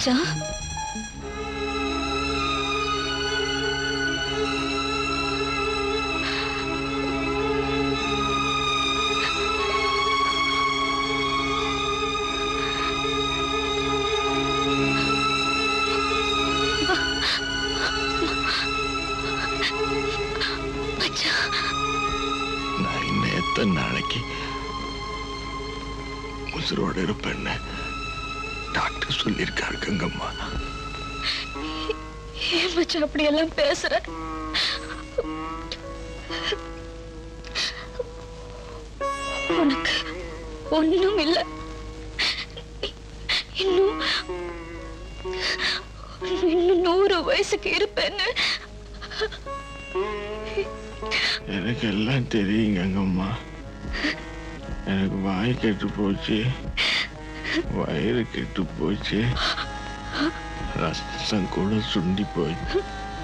மச்சான் மச்சான் நான் இன்னும் எத்தனை நாளைக்கு உசுரோட இருப்பேன்னு டாக்டர் சொல்லியிருக்காரு கங்கம்மா ஏன் மச்சான் அப்படி எல்லாம் பேசுற உனக்கு ஒண்ணும் இல்ல இன்னும் இன்னும் நூறு வயசுக்கு இருப்பேன்னு எனக்கு எல்லாம் தெரியும் கங்கம்மா எனக்கு வாய் கெட்டு போச்சு வயிறு கெட்டு போச்சு ரசம் கூட சுண்டி போச்சு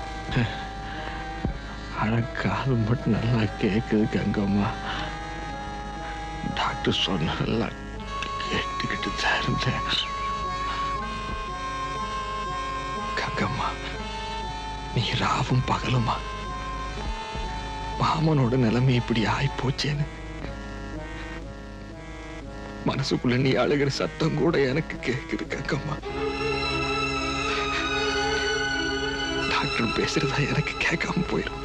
ஆனா காது மட்டும் நல்லா கேட்குது கங்கம்மா டாக்டர் சொன்னதெல்லாம் கேட்டுக்கிட்டு தான் இருந்தேன் கங்கம்மா நீ ராவும் பகலுமா மாமனோட நிலைமை இப்படி ஆயி போச்சேன்னு மனசுக்குள்ள நீ அழுகிற சத்தம் கூட எனக்கு கேக்குது கங்கம்மா டாக்டர் பேசுறதா எனக்கு கேட்காம போயிடும்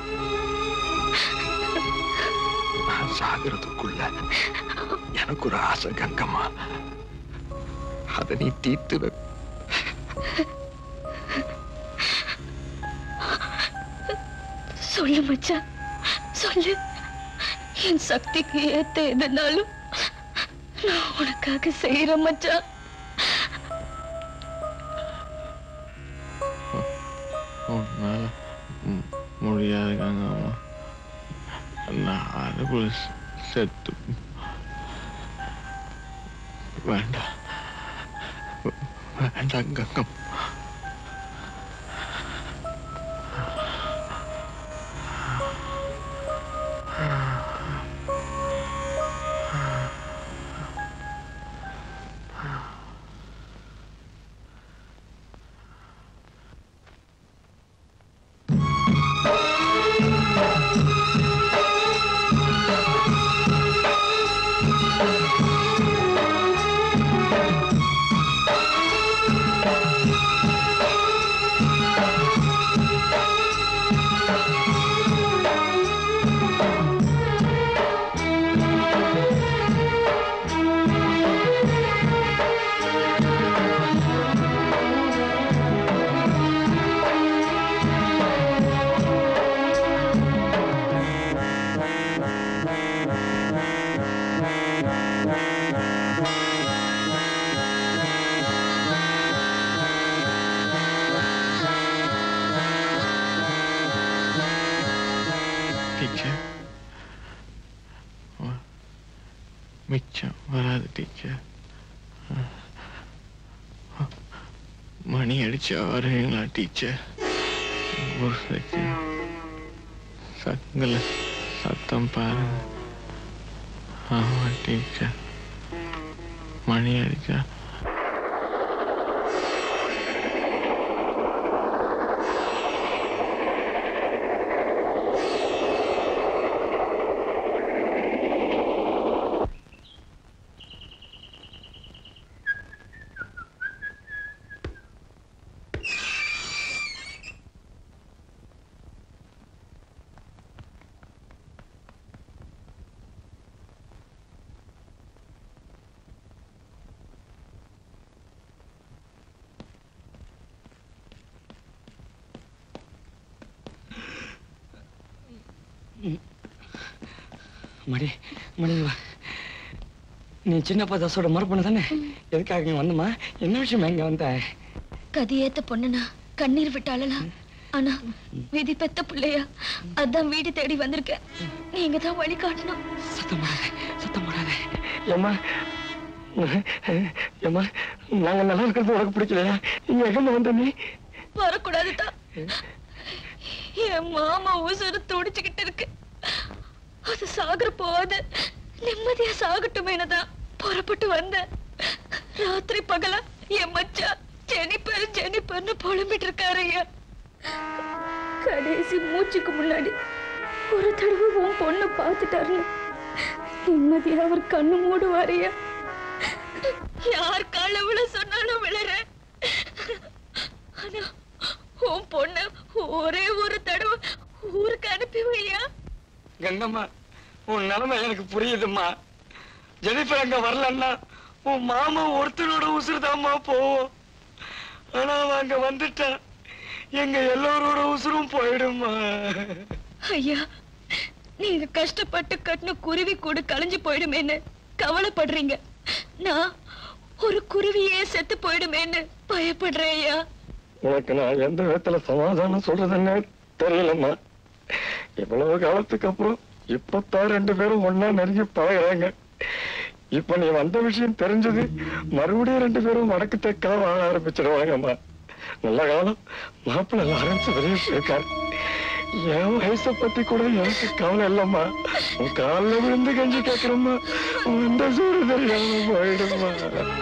நான் சாகிறதுக்குள்ள எனக்கு ஒரு ஆசை கங்கம்மா அதை நீ தீர்த்து வை. சொல்லு மச்சான் சொல்லு என் சக்திக்கு ஏத்த எதுனாலும் நான் உனக்காக செய்யறேன் மச்சான் உன்னால ம், முடியாது கங்கம்மா நான் அதுக்குள்ள செ- செத்து வேண்டாம் வே- வேண்டாம் கங்கம் டீச்சர் வ- மிச்சம் வராது டீச்சர் மணி அடிச்சு வரீங்களா டீச்சர் ஒரு செகண்ட் சங்கல சத்தம் பாருங்க ஆமா டீச்சர் மணி அடிச்சா மடி மடி வா நீ சின்னப்பா தாசோட மறுப்பண்ண தானே எதுக்காக இங்க வந்தமா என்ன விஷயம் இங்க வந்த கதியேத்த பொண்ணுனா கண்ணீர் விட்டாளலாம் ஆனா விதி பெத்த பிள்ளையா அதான் வீடு தேடி வந்திருக்கேன் நீங்க தான் வழி காட்டணும் சத்தம் போடாத சத்தம் போடாத ஏம்மா ஏம்மா நாங்க நல்லா இருக்கிறது உனக்கு பிடிக்கலையா நீங்க எங்க வந்த நீ வரக்கூடாதுதான் என் மாமா உசுறு துடிச்சுக்கிட்டு இருக்கு அது சாகர போகாது நிம்மதியா சாகட்டுமேனதான் புறப்பட்டு வந்தேன் ராத்திரி பகலா என் மச்சான் ஜெனிப்பர் ஜெனிப்பர்னு புலம்பிட்டு இருக்காரு ஐயா கடைசி மூச்சுக்கு முன்னாடி ஒரு தடவை உன் பொண்ணை பார்த்துட்டாருன்னு நிம்மதியா அவர் கண்ணு மூடுவார் ஐயா யார் கால விழ சொன்னாலும் விழறேன் ஆனா உன் பொண்ண ஒரே ஒரு தடவை ஊருக்கு அனுப்பி வையா கங்கம்மா உன் நிலைமை எனக்கு புரியுதும்மா ஜெனிஃபர் அங்க வரலன்னா உன் மாமா ஒருத்தனோட உசுறுதாம்மா போவோம் ஆனா அவன் அங்க வந்துட்டா எங்க எல்லோரோட உசுரும் போயிடும்மா ஐயா நீங்க கஷ்டப்பட்டு கட்டின குருவி கூடு கலைஞ்சு போயிடுமேன்னு கவலைப்படுறீங்க நான் ஒரு குருவியே செத்து போயிடுமேன்னு பயப்படுறேன் ஐயா உனக்கு நான் எந்த விதத்துல சமாதானம் சொல்றதுன்னு தெரியலம்மா இவ்வளவு காலத்துக்கு அப்புறம் இப்பத்தான் ரெண்டு பேரும் ஒன்னா நெருங்கி பழகுறாங்க இப்ப நீ வந்த விஷயம் தெரிஞ்சது மறுபடியும் ரெண்டு பேரும் வடக்கு தெக்கா வாழ ஆரம்பிச்சிடுவாங்கம்மா நல்ல காலம் மாப்பிள்ளை லாரன்ஸ் வெளியே போயிருக்காரு என் வயசை பத்தி கூட எனக்கு கவலை இல்லம்மா உன் காலில் விழுந்து கஞ்சி கேட்கிறோம்மா உன் சூடு தெரியாம போயிடுமா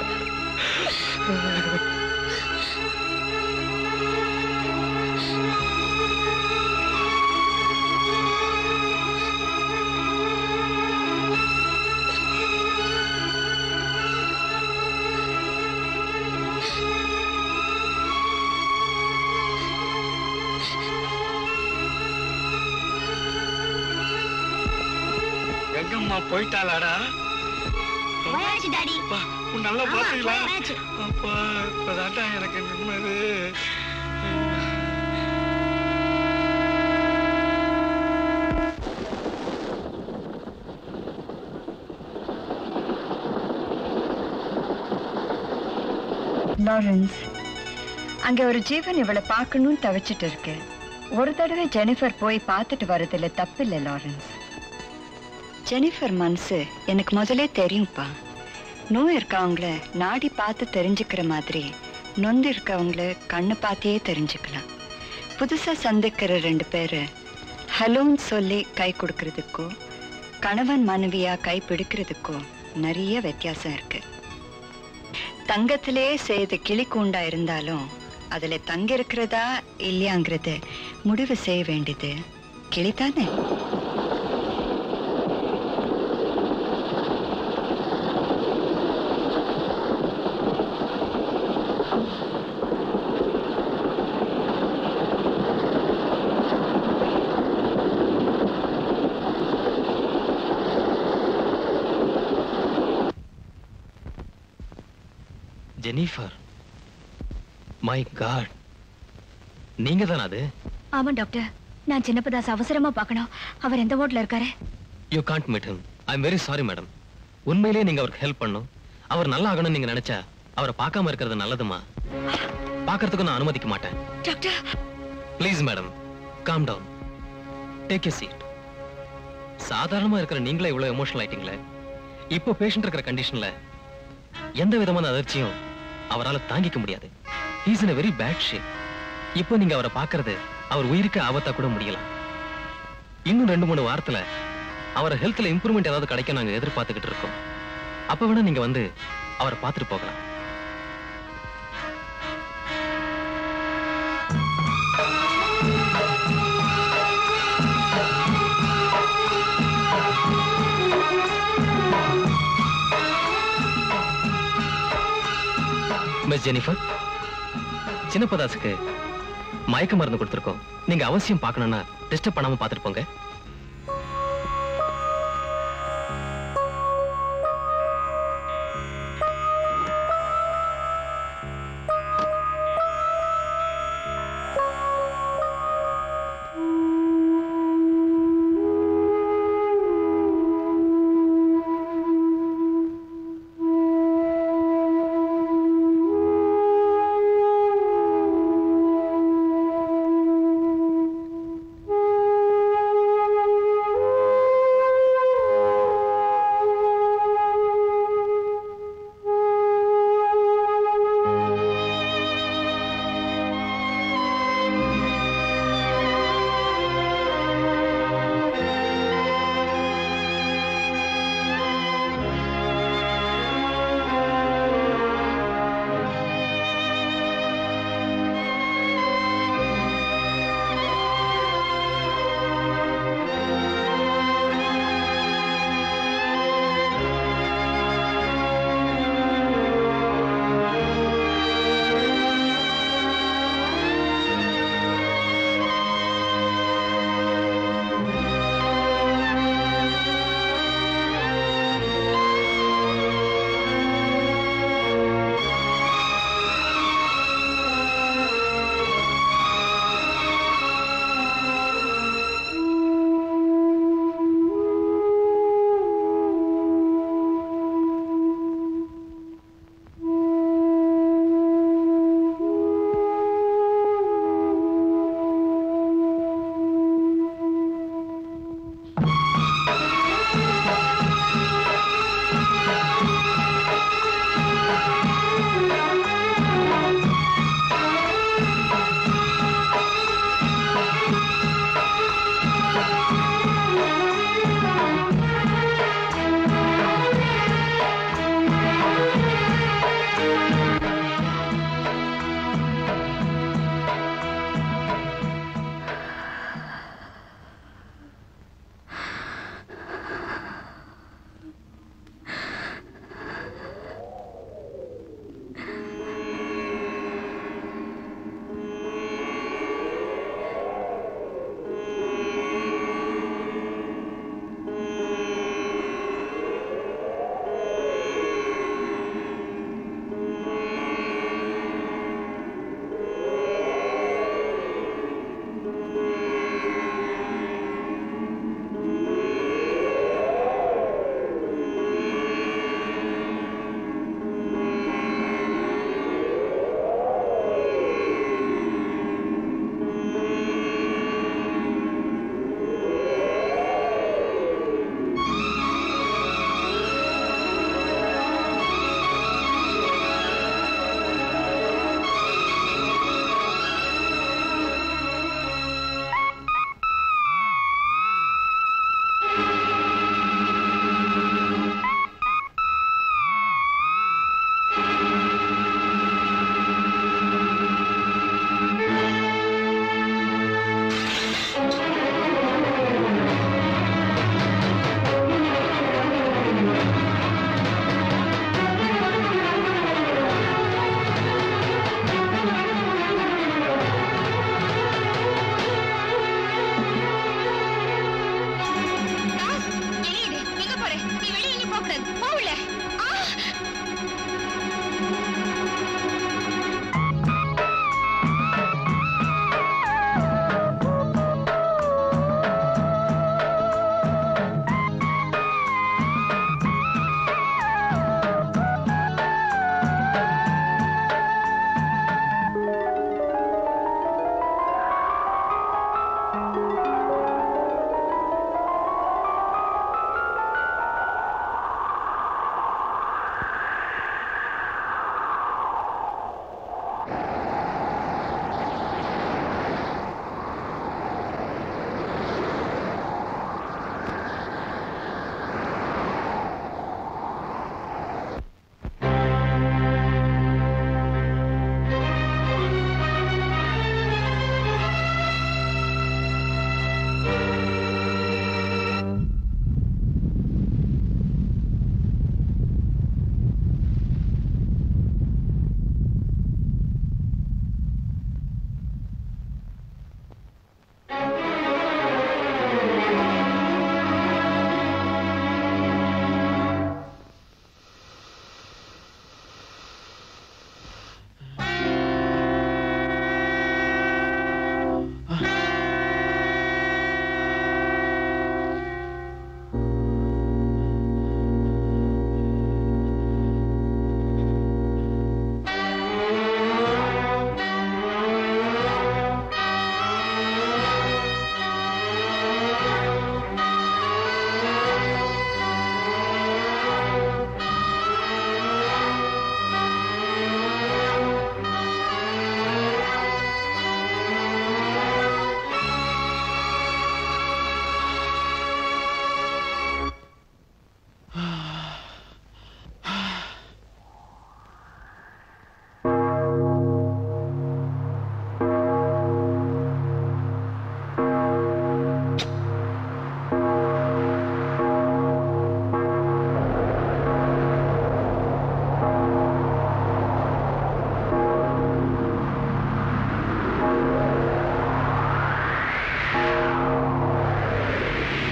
கங்கம்மா போயிட்டாளாடா போயாச்சு டாடி அப்பா, உன் நல்லா ஆமா, பாத்தீங்களா போயாச்சு. அப்பா இப்பதான்டா எனக்கு நிம்மதி லாரன்ஸ் அங்க ஒரு ஜீவன் இவளை பார்க்கணும்னு தவிச்சிட்டு இருக்கு ஒரு தடவை ஜெனிஃபர் போய் பார்த்துட்டு வரதுல தப்பில்லை லாரன்ஸ் ஜெனிஃபர் மனசு எனக்கு முதலே தெரியும்ப்பா நோய் இருக்கவங்கள நாடி பார்த்து தெரிஞ்சுக்கிற மாதிரி நொந்து இருக்கவங்கள கண்ணு பார்த்தே தெரிஞ்சுக்கலாம் புதுசா சந்திக்கிற ரெண்டு பேரு ஹலோன்னு சொல்லி கை கொடுக்கறதுக்கோ கணவன் மனைவியா கை பிடிக்கிறதுக்கோ நிறைய வித்தியாசம் இருக்கு தங்கத்திலே செய்த கிளி கூண்டா இருந்தாலும் அதுல தங்க இருக்கிறதா இல்லையாங்கிறது முடிவு செய்ய வேண்டியது கிளிதானே ஜெனிஃபர் மை காட் நீங்க தானே அது ஆமா டாக்டர் நான் சின்னப்பதாஸ் அவசரமா பார்க்கணும் அவர் எந்த வார்ட்ல இருக்காரு you can't meet him I am very sorry madam உண்மையிலேயே நீங்க அவருக்கு ஹெல்ப் பண்ணும் அவர் நல்லா ஆகணும்னு நீங்க நினைச்சா அவரை பார்க்காம இருக்கிறது நல்லதுமா பார்க்கறதுக்கு நான் அனுமதிக்க மாட்டேன் doctor please madam calm down take a seat சாதாரணமா இருக்கிற நீங்களே இவ்வளவு எமோஷனல் ஆயிட்டீங்களே இப்போ பேஷண்ட் இருக்கிற கண்டிஷன்ல எந்த விதமான அதிர்ச்சியும் அவரால தாங்கிக்க முடியாது he's in a very bad shape இப்போ நீங்க அவரை பார்க்கறது அவர் உயிருக்கு ஆபத்தா கூட முடியலாம் இன்னும் ரெண்டு மூணு வாரத்துல அவர் ஹெல்த்ல இம்ப்ரூவ்மெண்ட் ஏதாவது கிடைக்கும் நாங்க எதிர்பார்த்துக்கிட்டு இருக்கோம் அப்ப வேணா நீங்க வந்து அவரை பார்த்துட்டு போகலாம் மிஸ் ஜெனிஃபர் சின்னப்பதாஸுக்கு மயக்க மருந்து கொடுத்துருக்கோம் நீங்க அவசியம் பார்க்கணும்னா டிஸ்டர்ப் பண்ணாம பார்த்துட்டு போங்க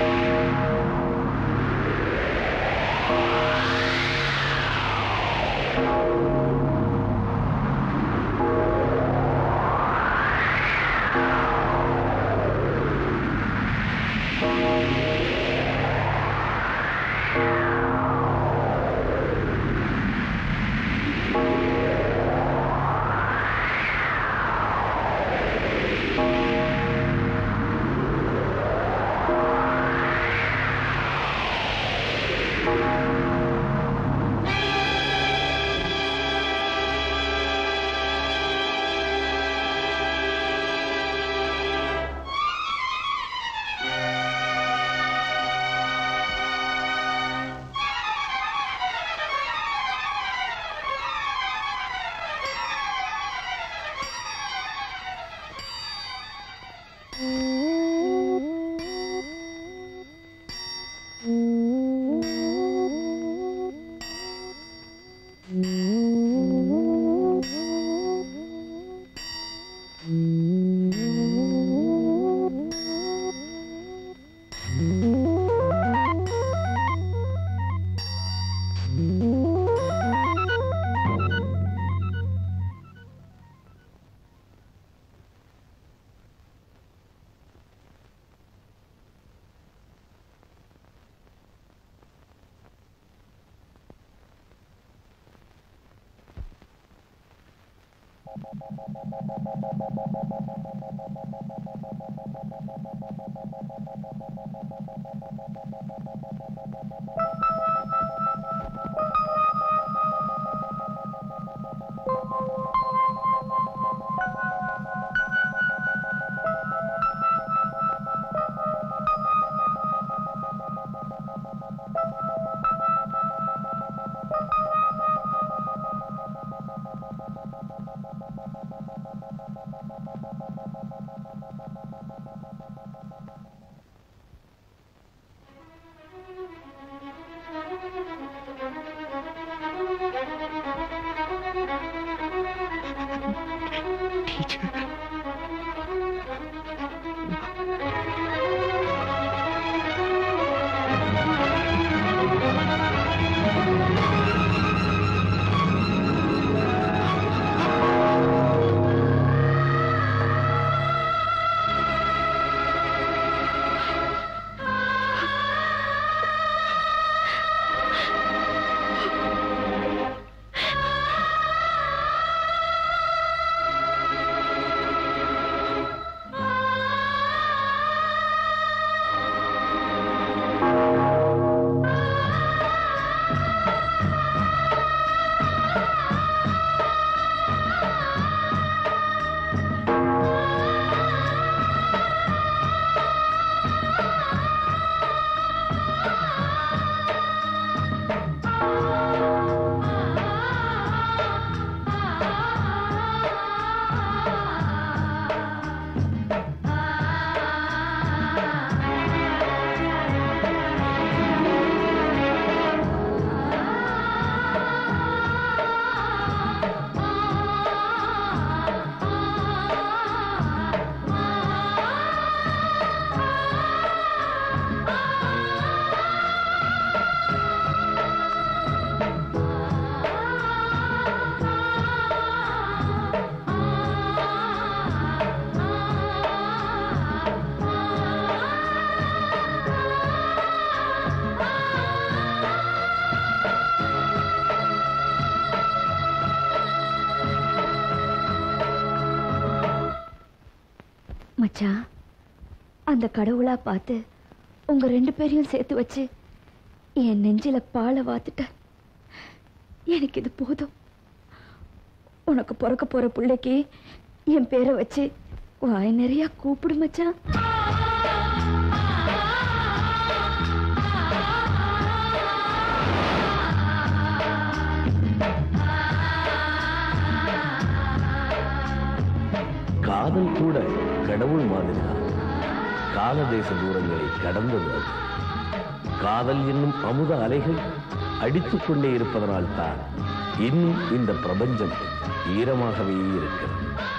மச்சான் அந்த கடவுளா பார்த்து உங்க ரெண்டு பேரையும் சேர்த்து வச்சு என் நெஞ்சில பாலை வாத்துட்ட எனக்கு இது போதும் உனக்கு பிறக்க போற பிள்ளைக்கு என் பேரை வச்சு வாய் நிறைய கூப்பிடு மச்சான் காதல் கூட கடவுள் மாதிரிதான் காலதேச தூரங்களை கடந்தது அது காதல் என்னும் அமுத அலைகள் அடித்துக் கொண்டே இருப்பதனால் தான் இன்னும் இந்த பிரபஞ்சம் ஈரமாகவே இருக்கிறது